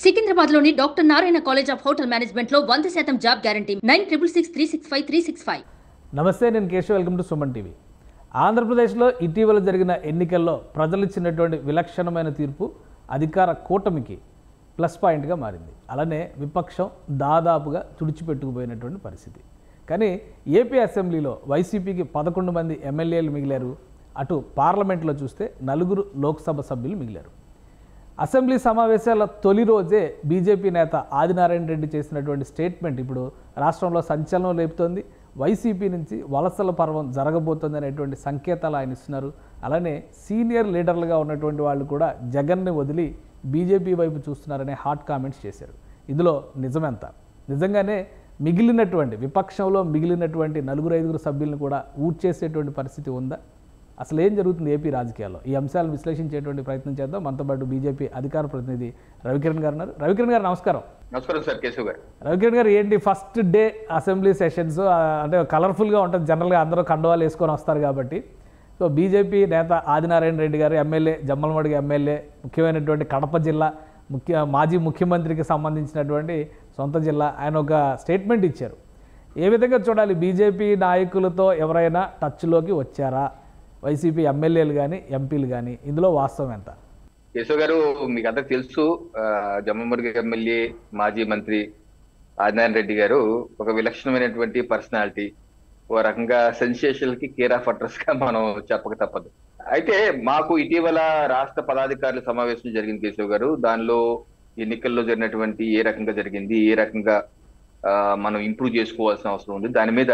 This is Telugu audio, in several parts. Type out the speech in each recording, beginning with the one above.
సికింద్రాబాద్ లోని doctor Narayana college of hotel management లో వంద శాతం job guarantee nine triple six three six five three six five నమస్తే నేను Keshav welcome to Suman TV ఆంధ్రప్రదేశ్లో ఇటీవల జరిగిన ఎన్నికల్లో ప్రజలు ఇచ్చినటువంటి విలక్షణమైన తీర్పు అధికార కూటమికి ప్లస్ పాయింట్గా మారింది అలానే విపక్షం దాదాపుగా తుడిచిపెట్టుకుపోయినటువంటి పరిస్థితి కానీ ఏపీ అసెంబ్లీలో వైసీపీకి పదకొండు మంది ఎమ్మెల్యేలు మిగిలారు అటు పార్లమెంట్లో చూస్తే నలుగురు లోక్సభ సభ్యులు మిగిలారు అసెంబ్లీ సమావేశాల తొలి రోజే బీజేపీ నేత ఆదినారాయణ రెడ్డి చేసినటువంటి స్టేట్మెంట్ ఇప్పుడు రాష్ట్రంలో సంచలనం లేపుతోంది వైసీపీ నుంచి వలసల పర్వం జరగబోతోంది అనేటువంటి సంకేతాలు ఆయన ఇస్తున్నారు అలానే సీనియర్ లీడర్లుగా ఉన్నటువంటి వాళ్ళు కూడా జగన్ని వదిలి బీజేపీ వైపు చూస్తున్నారనే హాట్ కామెంట్స్ చేశారు ఇందులో నిజమెంత నిజంగానే మిగిలినటువంటి విపక్షంలో మిగిలినటువంటి నలుగురు ఐదుగురు సభ్యులను కూడా ఊడ్చేసేటువంటి పరిస్థితి ఉందా అసలు ఏం జరుగుతుంది ఏపీ రాజకీయాల్లో ఈ అంశాలను విశ్లేషించేటువంటి ప్రయత్నం చేద్దాం మనతో పాటు బీజేపీ అధికార ప్రతినిధి రవికిరణ్ గారు ఉన్నారు రవికిరణ్ గారు నమస్కారం నమస్కారం సార్ కేశవ్ గారు రవికిరణ్ గారు ఏంటి ఫస్ట్ డే అసెంబ్లీ సెషన్స్ ఆ, అంటే కలర్ఫుల్గా ఉంటుంది జనరల్గా అందరూ కండువాలు వేసుకొని వస్తారు కాబట్టి సో బీజేపీ నేత ఆదినారాయణ రెడ్డి గారు ఎమ్మెల్యే జమ్మలమడిగి ఎమ్మెల్యే ముఖ్యమైనటువంటి కడప జిల్లా ముఖ్య మాజీ ముఖ్యమంత్రికి సంబంధించినటువంటి సొంత జిల్లా ఆయన ఒక స్టేట్మెంట్ ఇచ్చారు ఏ విధంగా చూడాలి బీజేపీ నాయకులతో ఎవరైనా టచ్లోకి వచ్చారా వైసీపీ ఎమ్మెల్యేలు కానీ ఎంపీలు కానీ ఇందులో వాస్తవం ఎంత కేశవ్ గారు మీకు అంతా తెలుసు ఆ, జమ్మముడిగ ఎమ్మెల్యే మాజీ మంత్రి ఆదినారాయణ రెడ్డి గారు ఒక విలక్షణమైనటువంటి పర్సనాలిటీ ఓ రకంగా సెన్సేషనల్ కి కేర్ ఆఫ్ అడ్రస్ గా మనం చెప్పక తప్పదు అయితే మాకు ఇటీవల రాష్ట్ర పదాధికారుల సమావేశం జరిగింది కేశవ్ గారు దానిలో ఎన్నికల్లో జరిగినటువంటి ఏ రకంగా జరిగింది ఏ రకంగా ఆ, మనం ఇంప్రూవ్ చేసుకోవాల్సిన అవసరం ఉంది దాని మీద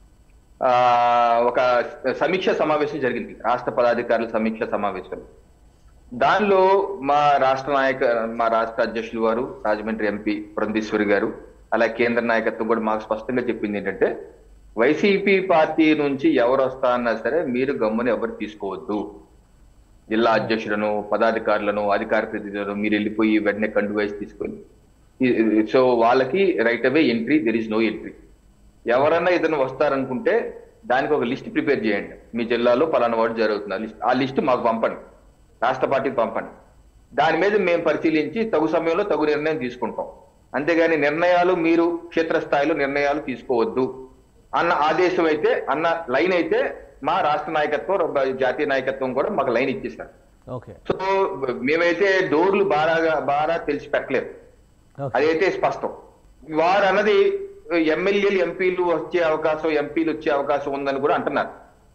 ఆ ఒక సమీక్ష సమావేశం జరిగింది రాష్ట్ర పదాధికారుల సమీక్ష సమావేశం దానిలో మా రాష్ట్ర నాయక మా రాష్ట్ర అధ్యక్షులు వారు రాజమండ్రి ఎంపీ పురంధేశ్వరి గారు అలా కేంద్ర నాయకత్వం కూడా మాకు స్పష్టంగా చెప్పింది ఏంటంటే వైసీపీ పార్టీ నుంచి ఎవరు వస్తా అన్నా సరే మీరు గమ్ముని ఎవరు తీసుకోవద్దు జిల్లా అధ్యక్షులను పదాధికారులను అధికార ప్రతినిధులను మీరు వెళ్ళిపోయి వెంటనే కండు వేసి తీసుకొని సో వాళ్ళకి right away entry there is no entry ఎవరన్నా ఏదైనా వస్తారనుకుంటే దానికి ఒక లిస్ట్ ప్రిపేర్ చేయండి మీ జిల్లాలో పలానా వాడు జరుగుతుంది ఆ లిస్ట్ ఆ లిస్ట్ మాకు పంపండి రాష్ట్ర పార్టీకి పంపండి దాని మీద మేము పరిశీలించి తగు సమయంలో తగు నిర్ణయం తీసుకుంటాం అంతేగాని నిర్ణయాలు మీరు క్షేత్రస్థాయిలో నిర్ణయాలు తీసుకోవద్దు అన్న ఆదేశం అయితే అన్న లైన్ అయితే మా రాష్ట్ర నాయకత్వం జాతీయ నాయకత్వం కూడా మాకు లైన్ ఇచ్చేసారు ఓకే సో మేమైతే డోర్లు బారాగా బారా తెలిసి పెట్టలేదు ఓకే అదైతే స్పష్టం వారు అన్నది ఎమ్మెల్యేలు ఎంపీలు వచ్చే అవకాశం ఎంపీలు వచ్చే అవకాశం ఉందని కూడా అంటున్నారు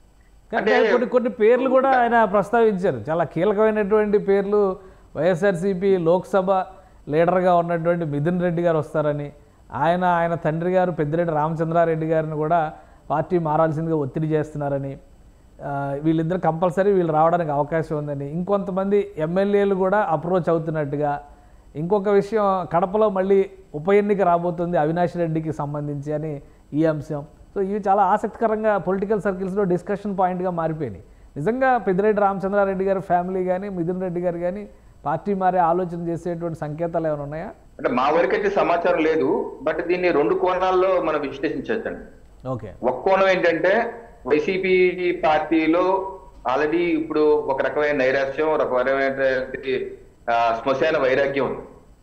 అంటే కొన్ని కొన్ని పేర్లు కూడా ఆయన ప్రస్తావించారు చాలా కీలకమైనటువంటి పేర్లు వైఎస్ఆర్సీపీ లోక్సభ లీడర్గా ఉన్నటువంటి మిథున్ రెడ్డి గారు వస్తారని ఆయన ఆయన తండ్రి గారు పెద్దిరెడ్డి రామచంద్రారెడ్డి గారిని కూడా పార్టీ మారాల్సిందిగా ఒత్తిడి చేస్తున్నారని ఆ, వీళ్ళిద్దరు కంపల్సరీ వీళ్ళు రావడానికి అవకాశం ఉందని ఇంకొంతమంది ఎమ్మెల్యేలు కూడా అప్రోచ్ అవుతున్నట్టుగా ఇంకొక విషయం కడపలో మళ్ళీ ఉప ఎన్నిక రాబోతుంది అవినాష్ రెడ్డికి సంబంధించి అని ఈ అంశం సో ఇవి చాలా ఆసక్తికరంగా పొలిటికల్ సర్కిల్స్లో డిస్కషన్ పాయింట్గా మారిపోయినాయి నిజంగా పెద్దిరెడ్డి రామచంద్రారెడ్డి గారి ఫ్యామిలీ కానీ మిథున్ రెడ్డి గారు కానీ పార్టీ మారే ఆలోచన చేసేటువంటి సంకేతాలు ఏమైనా ఉన్నాయా అంటే మా వరకైతే సమాచారం లేదు బట్ దీన్ని రెండు కోణాల్లో మనం విశ్లేషించవచ్చండి ఓకే ఒక కోణం ఏంటంటే వైసీపీ పార్టీలో ఆల్రెడీ ఇప్పుడు ఒక రకమైన నైరాశ్యం ఒక రకమైనటువంటి ఆ, శ్మశాన వైరాగ్యం ఉంది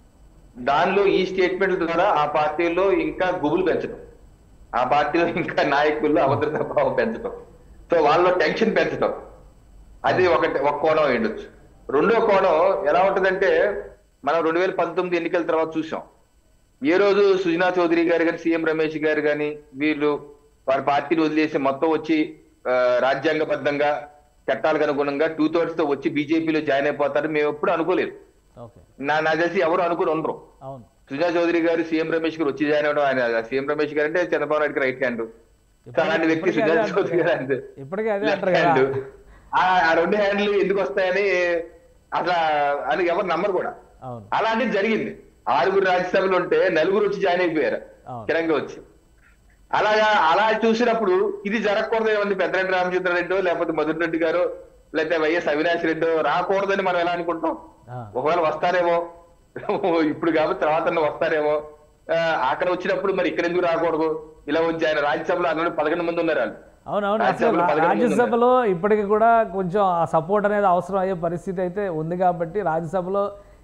దానిలో ఈ స్టేట్మెంట్ ద్వారా ఆ పార్టీలో ఇంకా గుబులు పెంచడం ఆ పార్టీలో ఇంకా నాయకుల్లో అభద్రతా భావం పెంచడం సో వాళ్ళలో టెన్షన్ పెంచడం అది ఒకటి ఒక కోణం అయ్యుండొచ్చు రెండో కోణం ఎలా ఉంటుందంటే మనం రెండు వేల పంతొమ్మిది ఎన్నికల తర్వాత చూసాం ఏ రోజు సుజనా చౌదరి గారు కానీ సీఎం రమేష్ గారు కానీ వీళ్ళు వారి పార్టీని వదిలేసి మొత్తం వచ్చి ఆ, రాజ్యాంగబద్ధంగా చట్టాలకు అనుగుణంగా టూ థర్డ్స్ తో వచ్చి బీజేపీలో జాయిన్ అయిపోతారని మేము ఎప్పుడు అనుకోలేదు ఓకే నా నాకు తెలిసి ఎవరు అనుకుని ఉండరు అవును సుజనా చౌదరి గారు సీఎం రమేష్ గారు వచ్చి జాయిన్ అవడం ఆయన సీఎం రమేష్ గారు అంటే చంద్రబాబు నాయుడుకి రైట్ హ్యాండ్ అలాంటి వ్యక్తి ఇప్పటికీ సుజనా అదే చౌదరి గారు అంటారు. అంతే ఇప్పటికీ అదే లెఫ్ట్ అంటారు కదా హ్యాండ్ ఆ ఆ రెండు హ్యాండ్లు ఎందుకు వస్తాయని అసలు అని ఎవరు నమ్మరు కూడా అవును అలాంటిది జరిగింది ఆరుగురు రాజ్యసభలు ఉంటే నలుగురు వచ్చి జాయిన్ అయిపోయారు అవును. స్థిరంగా వచ్చి అలాగా అలా చూసినప్పుడు ఇది జరగకూడదు ఏమంది పెద్దరెడ్డి రామచంద్రారెడ్డి లేకపోతే మధుర్ రెడ్డి గారు లేకపోతే వైఎస్ అవినాష్ రెడ్డి రాకూడదని మనం ఎలా అనుకుంటాం ఆ, ఒకవేళ వస్తారేమో ఇప్పుడు కాబట్టి తర్వాత వస్తారేమో ఆ, అక్కడ వచ్చినప్పుడు మరి ఇక్కడ ఎందుకు రాకూడదు ఇలా వచ్చి ఆయన రాజ్యసభలో అందులో పదకొండు మంది ఉన్నారు వాళ్ళు అవునవును అసలు రాజ్యసభలో పదకొండు మంది రాజ్యసభలో ఇప్పటికి కూడా కొంచెం ఆ సపోర్ట్ అనేది అవసరం అయ్యే పరిస్థితి అయితే ఉంది కాబట్టి రాజ్యసభలో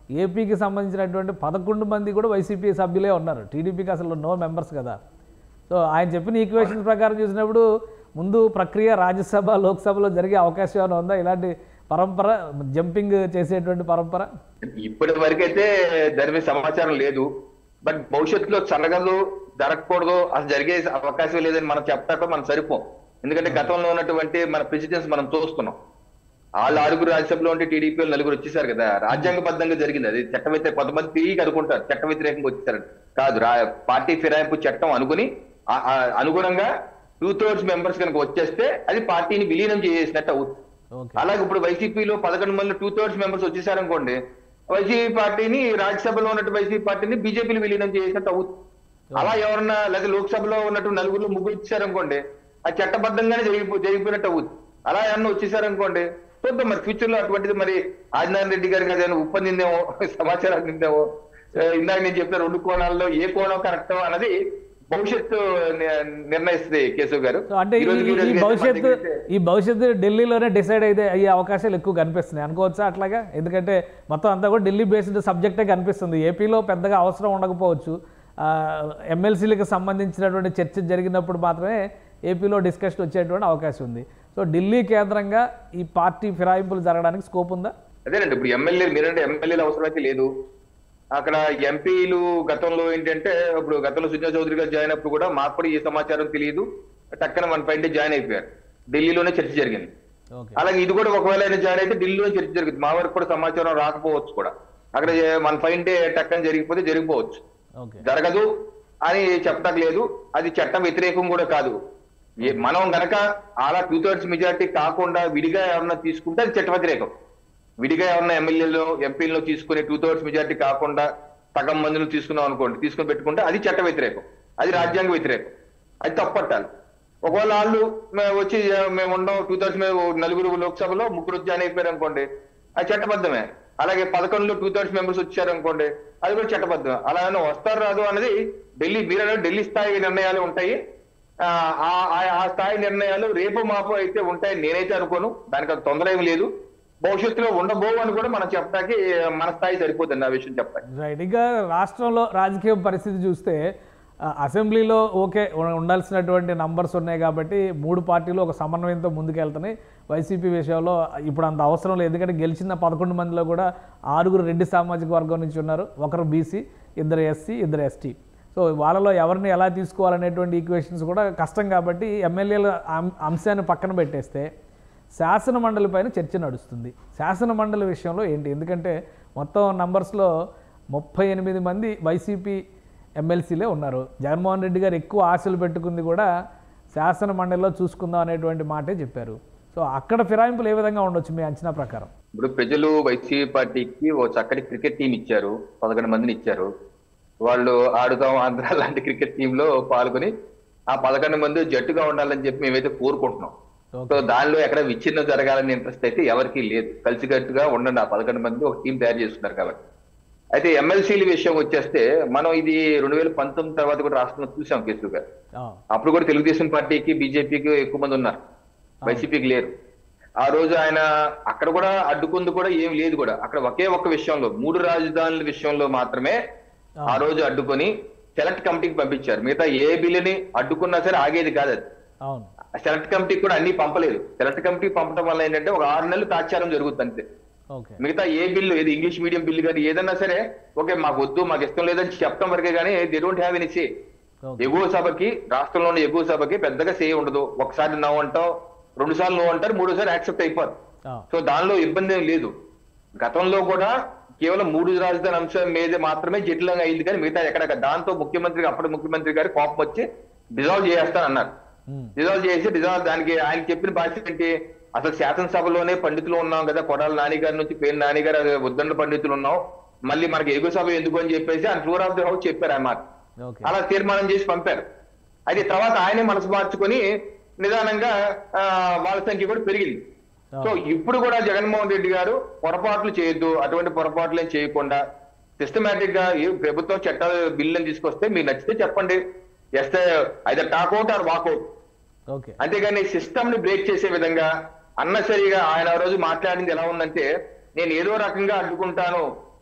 ఏపీకి సంబంధించినటువంటి పదకొండు మంది కూడా వైసీపీ సభ్యులే ఉన్నారు టీడీపీకి అసలు నో మెంబర్స్ కదా సో ఆయన చెప్పిన ఈక్వేషన్స్ ప్రకారం చూసినప్పుడు ముందు ప్రక్రియ రాజ్యసభ లోక్సభలో జరిగే అవకాశం ఏమైనా ఉందా ఇలాంటి పరంపర జంపింగ్ చేసేటువంటి పరంపర ఇప్పటి వరకైతే దాని మీద సమాచారం లేదు బట్ భవిష్యత్తులో చల్లగలు జరగకూడదు అసలు జరిగే అవకాశం లేదని మనం చెప్తాక మనం సరిపోం ఎందుకంటే గతంలో ఉన్నటువంటి మన ప్రెసిడెన్స్ మనం చూస్తున్నాం వాళ్ళు ఆరుగురు రాజ్యసభలో ఉంటే టీడీపీ నలుగురు వచ్చేసారు కదా రాజ్యాంగబద్ధంగా జరిగింది అది చట్టం అయితే కొంతమంది తిరిగి అనుకుంటారు చట్ట వ్యతిరేకంగా వచ్చేసారు కాదు రా పార్టీ ఫిరాయింపు చట్టం అనుకుని ఆ- ఆ అనుగుణంగా టూ థర్డ్స్ మెంబర్స్ కనుక వచ్చేస్తే అది పార్టీని విలీనం చేసినట్టు అవుతుంది ఓకే అలాగే ఇప్పుడు వైసీపీలో పదకొండు మంది టూ థర్డ్స్ మెంబర్స్ వచ్చేసారనుకోండి వైసీపీ పార్టీని రాజ్యసభలో ఉన్నట్టు వైసీపీ పార్టీని బీజేపీని విలీనం చేసినట్టు అవుతుంది అలా ఎవరన్నా లేదా లోక్సభలో ఉన్నట్టు నలుగురు ముగ్గురు వచ్చారనుకోండి అది చట్టబద్ధంగానే జరిగిపో జరిగిపోయినట్టు అవుతుంది అలా ఏమన్నా వచ్చేసారనుకోండి చూద్దాం మరి ఫ్యూచర్ లో అటువంటిది మరి ఆదినారాయణ రెడ్డి గారికి అదేమో ఉప్పందిందేమో సమాచారం నిందేమో ఆ, ఇందాక నేను చెప్పిన రెండు కోణాల్లో ఏ కోణం కరెక్ట్ అన్నది భవిష్యత్తు ని- నిర్ణయిస్తుంది కేశవ్ గారు సో అంటే ఈ ఈ రోజు ఈ- వీడియోకి ఈ అయితే మన భవిష్యత్తు దగ్గర అయితే- ఈ భవిష్యత్తు ఢిల్లీలోనే డిసైడ్ అయితే అయ్యే అవకాశాలు ఎక్కువ కనిపిస్తున్నాయి అనుకోవచ్చా అట్లాగా ఎందుకంటే మొత్తం అంతా కూడా ఢిల్లీ బేస్డ్ సబ్జెక్టే కనిపిస్తుంది ఏపీలో పెద్దగా అవసరం ఉండకపోవచ్చు ఆ, ఎమ్మెల్సీలకు సంబంధించినటువంటి చర్చ జరిగినప్పుడు మాత్రమే ఏపీలో డిస్కషన్ వచ్చేటువంటి అవకాశం ఉంది సో ఢిల్లీ కేంద్రంగా ఈ పార్టీ ఫిరాయింపులు జరగడానికి స్కోప్ ఉందా అదేనండి ఇప్పుడు ఎమ్మెల్యే మీరంటే ఎమ్మెల్యేలు అవసరం అయితే లేదు అక్కడ ఎంపీలు గతంలో ఏంటంటే ఇప్పుడు గతంలో సుజనా చౌదరి గారు జాయిన్ అయినప్పుడు కూడా మాకు కూడా ఈ సమాచారం తెలియదు టక్కన వన్ ఫైవ్ డే జాయిన్ అయిపోయారు ఢిల్లీలోనే చర్చ జరిగింది ఓకే అలాగే ఇది కూడా ఒకవేళ ఆయన జాయిన్ అయితే ఢిల్లీలో చర్చ జరుగుతుంది మా వరకు కూడా సమాచారం రాకపోవచ్చు కూడా అక్కడ వన్ ఫైవ్ డే టక్కన జరిగిపోతే జరిగిపోవచ్చు ఓకే జరగదు అని చెప్పటం లేదు అది చట్ట వ్యతిరేకం కూడా కాదు ఏ- మనం గనక అలా టూ థర్డ్స్ మెజారిటీ కాకుండా విడిగా ఎవరన్నా తీసుకుంటే అది చట్ట వ్యతిరేకం విడిగా ఎవరన్నా ఎమ్మెల్యేలో ఎంపీలో తీసుకుని టూ థర్డ్స్ మెజారిటీ కాకుండా సగం మందిని తీసుకున్నాం అనుకోండి తీసుకుని పెట్టుకుంటే అది చట్ట వ్యతిరేకం అది రాజ్యాంగ వ్యతిరేకం అది తప్పట్టాలి ఒకవేళ వాళ్ళు మే- వచ్చి ఆ, మేము ఉండం టూ థర్డ్స్ మేము నలుగురు లోక్సభలో ముగ్గురు జాయిన్ అయిపోయారు అనుకోండి అది చట్టబద్ధమే అలాగే పదకొండులో టూ థర్డ్స్ మెంబర్స్ వచ్చారు అనుకోండి అది కూడా చట్టబద్ధం అలా ఏమైనా వస్తారు రాదు అనేది ఢిల్లీ మీరు ఢిల్లీ స్థాయి నిర్ణయాలు ఉంటాయి ఆ, ఆ- ఆ- ఆ స్థాయి నిర్ణయాలు రేపు మాపు అయితే ఉంటాయని నేనైతే అనుకోను దానికి అంత తొందర ఏమి లేదు భవిష్యత్తులో ఉండబోవు అని కూడా మనం చెప్పడానికి మన స్థాయి సరిపోతుంది ఆ విషయం చెప్పడానికి రైట్ ఇంకా రాష్ట్రంలో రాజకీయ పరిస్థితి చూస్తే ఆ, అసెంబ్లీలో ఓకే ఉ- ఉండాల్సినటువంటి నంబర్స్ ఉన్నాయి కాబట్టి మూడు పార్టీలు ఒక సమన్వయంతో ముందుకెళ్తున్నాయి వైసీపీ విషయంలో ఇప్పుడు అంత అవసరం లేదు ఎందుకంటే గెలిచిన పదకొండు మందిలో కూడా ఆరుగురు రెడ్డి సామాజిక వర్గం నుంచి ఉన్నారు ఒకరు బీసీ ఇద్దరు ఎస్సీ ఇద్దరు ఎస్టీ సో వాళ్ళలో ఎవరిని ఎలా తీసుకోవాలనేటువంటి ఈక్వేషన్స్ కూడా కష్టం కాబట్టి ఎమ్మెల్యేల అం- అంశాన్ని పక్కన పెట్టేస్తే శాసన మండలి పైన చర్చ నడుస్తుంది శాసన మండలి విషయంలో ఏంటి ఎందుకంటే మొత్తం నంబర్స్లో ముప్పై ఎనిమిది మంది వైసీపీ ఎమ్మెల్సీలే ఉన్నారు జగన్మోహన్ రెడ్డి గారు ఎక్కువ ఆశలు పెట్టుకుంది కూడా శాసన మండలిలో చూసుకుందాం అనేటువంటి మాటే చెప్పారు సో అక్కడ ఫిరాయింపులు ఏ విధంగా ఉండొచ్చు మీ అంచనా ప్రకారం ఇప్పుడు ప్రజలు వైసీపీ పార్టీకి ఓ చక్కటి క్రికెట్ టీం ఇచ్చారు పదకొండు మందిని ఇచ్చారు వాళ్ళు ఆడుతాం ఆంధ్ర లాంటి క్రికెట్ టీమ్ లో పాల్గొని ఆ పదకొండు మంది జట్టుగా ఉండాలని చెప్పి మేమైతే కోరుకుంటున్నాం సో దానిలో ఎక్కడ విచ్ఛిన్నం జరగాలని ఇంట్రెస్ట్ అయితే ఎవరికీ లేదు కలిసికట్టుగా ఉండండి ఆ పదకొండు మంది ఒక టీం తయారు చేస్తున్నారు కాబట్టి అయితే ఎమ్మెల్సీల విషయం వచ్చేస్తే మనం ఇది రెండు వేల పంతొమ్మిది తర్వాత కూడా రాష్ట్రంలో చూసాం కేసు గారు ఆ, అప్పుడు కూడా తెలుగుదేశం పార్టీకి బీజేపీకి ఎక్కువ మంది ఉన్నారు వైసీపీకి లేరు ఆ రోజు ఆయన అక్కడ కూడా అడ్డుకుంది కూడా ఏం లేదు కూడా అక్కడ ఒకే ఒక్క విషయంలో మూడు రాజధానుల విషయంలో మాత్రమే ఆ రోజు అడ్డుకొని సెలెక్ట్ కమిటీకి పంపించారు మిగతా ఏ బిల్లుని అడ్డుకున్నా సరే ఆగేది కాదు అది అవును సెలెక్ట్ కమిటీకి కూడా అన్ని పంపలేదు సెలెక్ట్ కమిటీకి పంపడం వల్ల ఏంటంటే ఒక ఆరు నెలలు తాత్సారం జరుగుతుంది అంతే ఓకే మిగతా ఏ బిల్లు ఏది ఇంగ్లీష్ మీడియం బిల్లు కానీ ఏదన్నా సరే ఓకే మాకు వద్దు మాకు ఇష్టం లేదని చెప్పడం వరకే కానీ they don't have any say okay ఎగువ సభకి రాష్ట్రంలోని ఎగువ సభకి పెద్దగా సే ఉండదు ఒకసారి నవ్వు అంటావు రెండు సార్లు నువ్వు అంటారు మూడోసారి యాక్సెప్ట్ అయిపోరు ఆ, సో దానిలో ఇబ్బంది ఏం లేదు గతంలో కూడా కేవలం మూడు రాజధాని అంశం మీద మాత్రమే జటిలంగా అయింది కానీ మిగతా ఎక్కడ దాంతో ముఖ్యమంత్రికి అప్పటి ముఖ్యమంత్రి గారి కోపం వచ్చి డిజాల్వ్ చేస్తానన్నారు ఉమ్, డిజాల్వ్ చేసి డిజాల్వ్ దానికి ఆయన చెప్పిన బాధ్యత ఏంటి అసలు శాసనసభలోనే పండితులు ఉన్నాం కదా కొడాల నాని గారి నుంచి పేరు నాని గారు అదే ఉద్దండ పండితులు ఉన్నాం మళ్ళీ మనకి ఎగువ సభ ఎందుకు అని చెప్పేసి ఆయన ఫ్లోర్ ఆఫ్ ది హౌస్ చెప్పారు ఆయన మాట ఓకే అలా తీర్మానం చేసి పంపారు అయితే తర్వాత ఆయనే మనసు మార్చుకొని నిదానంగా ఆ, వాళ్ళ సంఖ్య కూడా పెరిగింది సో ఇప్పుడు కూడా జగన్మోహన్ రెడ్డి గారు పొరపాట్లు చేయొద్దు అటువంటి పొరపాట్లు ఏం చేయకుండా సిస్టమేటిక్ గా ఈ ప్రభుత్వం చట్టాలు బిల్లుని తీసుకొస్తే మీకు నచ్చితే చెప్పండి ఎస్తే అయితే టాక్అవుట్ ఆర్ వాకౌట్ ఓకే అంతేగాని సిస్టమ్ ని బ్రేక్ చేసే విధంగా అన్నసరిగా ఆయన ఆ రోజు మాట్లాడింది ఎలా ఉందంటే నేను ఏదో రకంగా అడ్డుకుంటాను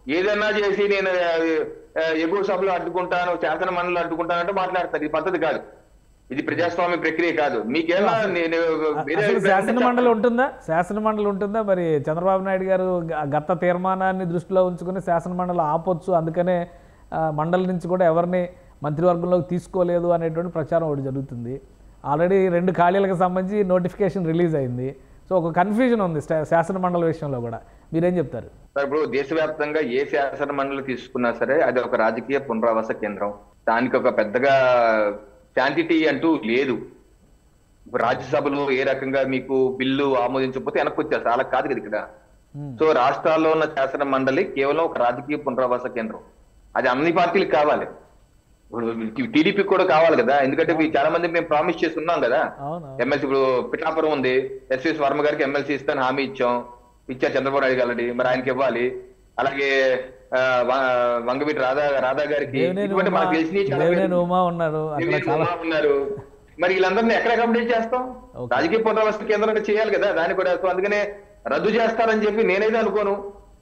ఏదైనా చేసి నేను ఆ, ఆ, ఎగువ సభలు అడ్డుకుంటాను శాసన మండలి అడ్డుకుంటానంటే మాట్లాడతారు ఇది పద్ధతి కాదు ఇది ప్రజాస్వామ్య ప్రక్రియ కాదు మీకేమన్నా నేను వేరే అసలు అభిప్రాయం శాసన ఉంటే మండలి ఉంటుందా శాసన మండలి ఉంటుందా మరి చంద్రబాబు నాయుడు గారు గ- గత తీర్మానాన్ని దృష్టిలో ఉంచుకుని శాసన మండలి ఆపొచ్చు అందుకనే ఆ, మండలి నుంచి కూడా ఎవరిని మంత్రివర్గంలోకి తీసుకోలేదు అనేటువంటి ప్రచారం ఒకటి జరుగుతుంది ఆల్రెడీ రెండు ఖాళీలకు సంబంధించి నోటిఫికేషన్ రిలీజ్ అయింది సో ఒక కన్ఫ్యూజన్ ఉంది శా- శాసన మండలి విషయంలో కూడా మీరేం చెప్తారు సార్ ఇప్పుడు దేశవ్యాప్తంగా ఏ శాసన మండలి తీసుకున్నా సరే అది ఒక రాజకీయ పునరావాస కేంద్రం దానికి ఒక పెద్దగా శాంతిటీ అంటూ లేదు ఇప్పుడు రాజ్యసభలో ఏ రకంగా మీకు బిల్లు ఆమోదించకపోతే వెనక్కి వచ్చేస్తారు అలా కాదు కదా ఇక్కడ Hmm. సో రాష్ట్రాల్లో ఉన్న శాసన మండలి కేవలం ఒక రాజకీయ పునరావాస కేంద్రం అది అన్ని పార్టీలకు కావాలి టీడీపీ కూడా కావాలి కదా ఎందుకంటే ఇవి చాలా మంది మేము ప్రామిస్ చేసి ఉన్నాం కదా అవును ఎమ్మెల్సీ ఇప్పుడు పిఠాపురం ఉంది ఎస్ఎస్ వర్మ గారికి ఎమ్మెల్సీ ఇస్తాను హామీ ఇచ్చాం ఇచ్చారు చంద్రబాబు నాయుడు గారికి మరి ఆయనకి ఇవ్వాలి అలాగే ఆ, వ- వంగవీటి రాధా రాధా గారికి దేవినేని ఇటువంటి ఉమా మనకు తెలిసినవి చాలా దేవినేని పేర్లు. ఉమా ఉన్నారు అక్కడ దేవినేని చాలా ఉమా ఉన్నారు మరి వీళ్ళందరినీ ఎక్కడ అకామిడేట్ చేస్తాం Okay. రాజకీయ పునరావాస కేంద్రంగా చేయాలి కదా దాన్ని కూడా సో అందుకనే రద్దు చేస్తారని చెప్పి నేనైతే అనుకోను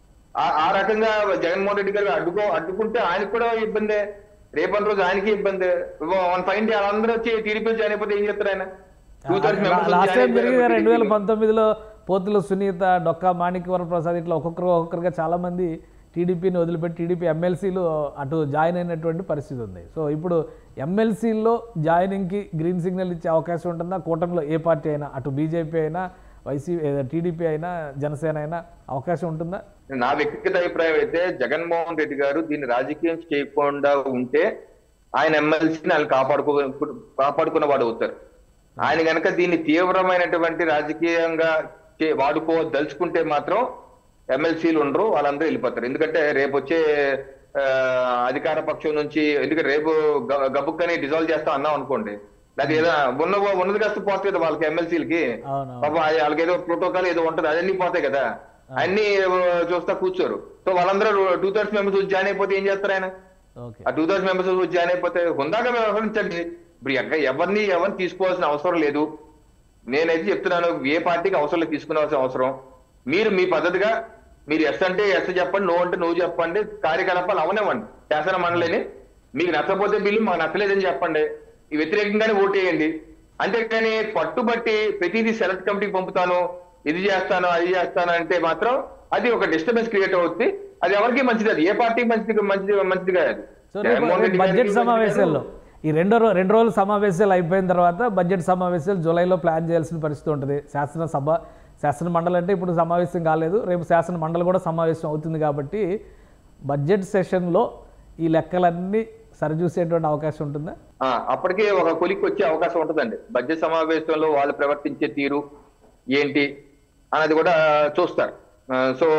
ఆ- ఆ రకంగా జగన్మోహన్ రెడ్డి గారు అడ్డుకో అడ్డుకుంటే ఆయనకు కూడా ఇబ్బందే రేపటి రోజు ఆయనకి ఇబ్బంది వన్ ఫైన్ డే వాళ్ళందరూ వచ్చి టీడీపీ జాయిన్ అయిపోతే ఏం చేస్తారు ఆయన Two thirds members వచ్చి లాస్ట్ join టైం జరిగింది అయిపోయారు రెండు వేల TDP. పంతొమ్మిదిలో పోతుల సునీత డొక్కా మాణిక్యవర ప్రసాద్ ఇట్లా ఒక్కొక్కరు ఒక్కొక్కరుగా చాలామంది టీడీపీని వదిలిపెట్టి టీడీపీ ఎమ్మెల్సీలు అటు జాయిన్ అయినటువంటి పరిస్థితి ఉంది సో ఇప్పుడు ఎమ్మెల్సీల్లో జాయినింగ్కి గ్రీన్ సిగ్నల్ ఇచ్చే అవకాశం ఉంటుందా కూటమిలో ఏ పార్టీ అయినా అటు బీజేపీ అయినా వైసీ టీడీపీ అయినా జనసేన అయినా అవకాశం ఉంటుందా నా వ్యక్తిగత అభిప్రాయం అయితే జగన్మోహన్ రెడ్డి గారు దీన్ని రాజకీయం చేయకుండా ఉంటే ఆయన ఎమ్మెల్సీని ఆయన కాపాడుకో కాపాడుకున్న వాడు అవుతారు ఆయన గనక దీన్ని తీవ్రమైనటువంటి రాజకీయంగా చే- వాడుకోదలుచుకుంటే మాత్రం ఎమ్మెల్సీలు ఉండరు వాళ్ళందరూ వెళ్ళిపోతారు ఎందుకంటే రేపు వచ్చే ఆ, అధికార పక్షం నుంచి ఎందుకంటే రేపు గ- గబుక్కని డిజాల్వ్ చేస్తాం అన్నాం అనుకోండి లేదా ఏదో ఉన్న ఉన్నది కాస్త పోతుంది కదా వాళ్ళకి ఎమ్మెల్సీలకి అవును పాపం అది వాళ్ళకి ఏదో ప్రోటోకాల్ ఏదో ఉంటది అదన్నీ పోతాయి కదా అన్ని చూస్తా కూర్చోరు సో వాళ్ళందరూ టూ థర్డ్స్ మెంబర్స్ జాయిన్ అయిపోతే ఏం చేస్తారు ఆయన ఓకే ఆ టూ థర్డ్స్ మెంబర్స్ జాయిన్ అయిపోతే హుందాగా వ్యవహరించండి ఇప్పుడు ఎక్క- ఎవరిని ఎవరిని తీసుకోవాల్సిన అవసరం లేదు నేనైతే చెప్తున్నాను ఏ పార్టీకి అవసరం లేదు తీసుకునేవాల్సిన అవసరం మీరు మీ పద్ధతిగా మీరు ఎస్ అంటే ఎస్ చెప్పండి నో అంటే నో చెప్పండి కార్యకలాపాలు అవనివ్వండి శాసన మండలిని మీకు నచ్చకపోతే బిల్లు మాకు నచ్చలేదని చెప్పండి ఈ వ్యతిరేకంగానే ఓటేయండి అంతేకాని పట్టుబట్టి ప్రతిదీ సెలెక్ట్ కమిటీకి పంపుతాను ఇది చేస్తాను అది చేస్తాను అంటే మాత్రం అది ఒక డిస్టర్బెన్స్ క్రియేట్ అవుతుంది అది ఎవరికి మంచిది అది ఏ పార్టీకి మంచిది మంచిది మంచిది కాదు అది. సో రేపు జగన్మోహన్ రెడ్డి బడ్జెట్ గారికి సమావేశాల్లో ఈ రెండో రో రెండు రోజుల సమావేశాలు అయిపోయిన తర్వాత బడ్జెట్ సమావేశాలు జూలైలో ప్లాన్ చేయాల్సిన పరిస్థితి ఉంటుంది శాసనసభ శాసన మండలి అంటే ఇప్పుడు సమావేశం కాలేదు రేపు శాసన మండలి కూడా సమావేశం అవుతుంది కాబట్టి బడ్జెట్ సెషన్లో ఈ లెక్కలన్నీ సరిచూసేటువంటి అవకాశం ఉంటుందా ఆ, అప్పటికే ఒక కొలికి వచ్చే అవకాశం ఉంటుందండి బడ్జెట్ సమావేశంలో వాళ్ళు ప్రవర్తించే తీరు ఏంటి అన్నది కూడా చూస్తారు ఆ, సో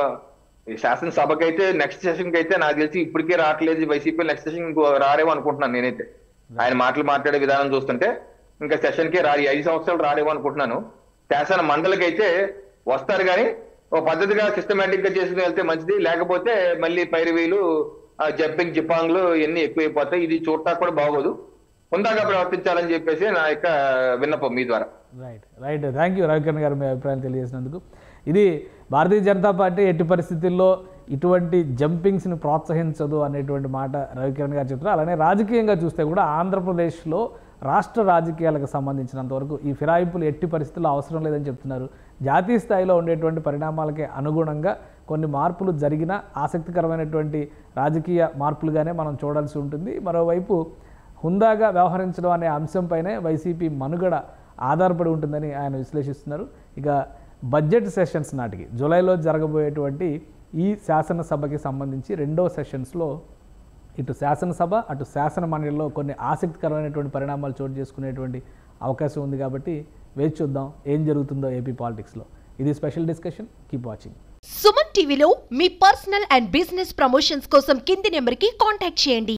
ఈ శాసనసభకి అయితే నెక్స్ట్ సెషన్ కి అయితే నాకు తెలిసి ఇప్పటికే రావట్లేదు వైసీపీ నెక్స్ట్ సెషన్ రారేమో అనుకుంటున్నాను నేనైతే ఆయన మాటలు మాట్లాడే విధానం చూస్తుంటే ఇంకా సెషన్ కే రాలి ఐదు సంవత్సరాలు రారేమో అనుకుంటున్నాను శాసన మండలికి అయితే వస్తారు కానీ ఒక పద్ధతిగా సిస్టమేటిక్ గా చేసుకుని వెళ్తే మంచిది లేకపోతే మళ్ళీ పైరవీలు జంపింగ్ జిపాంగ్లు ఇవన్నీ ఎక్కువైపోతాయి ఇది చూడటానికి కూడా బాగోదు హుందాగా ప్రవర్తించాలని చెప్పేసి నా యొక్క విన్నపం మీ ద్వారా right right thank you Ravikiran garu మీ అభిప్రాయం తెలియజేసినందుకు ఇది భారతీయ జనతా పార్టీ ఎట్టి పరిస్థితుల్లో ఇటువంటి జంపింగ్స్ని ప్రోత్సహించదు అనేటువంటి మాట రవికిరణ్ గారు చెప్తున్నారు అలానే రాజకీయంగా చూస్తే కూడా ఆంధ్రప్రదేశ్లో రాష్ట్ర రాజకీయాలకు సంబంధించినంత వరకు ఈ ఫిరాయింపులు ఎట్టి పరిస్థితుల్లో అవసరం లేదని చెప్తున్నారు జాతీయ స్థాయిలో ఉండేటువంటి పరిణామాలకి అనుగుణంగా కొన్ని మార్పులు జరిగిన ఆసక్తికరమైనటువంటి రాజకీయ మార్పులుగానే మనం చూడాల్సి ఉంటుంది మరోవైపు హుందాగా వ్యవహరించడం అనే అంశంపైనే వైసీపీ మనుగడ ఆధారపడి ఉంటుందని ఆయన విశ్లేషిస్తున్నారు ఇక బడ్జెట్ సెషన్స్ నాటికి జూలైలో జరగబోయేటువంటి ఈ శాసనసభకి సంబంధించి రెండో సెషన్స్లో ఇటు శాసనసభ అటు శాసన మండలిలో కొన్ని ఆసక్తికరమైనటువంటి పరిణామాలు చోటు చేసుకునేటువంటి అవకాశం ఉంది కాబట్టి వేచి చూద్దాం ఏం జరుగుతుందో ఏపీ పాలిటిక్స్లో ఇది special discussion keep watching Suman టీవీలో మీ పర్సనల్ అండ్ బిజినెస్ ప్రమోషన్స్ కోసం కింది నెంబర్కి కాంటాక్ట్ చేయండి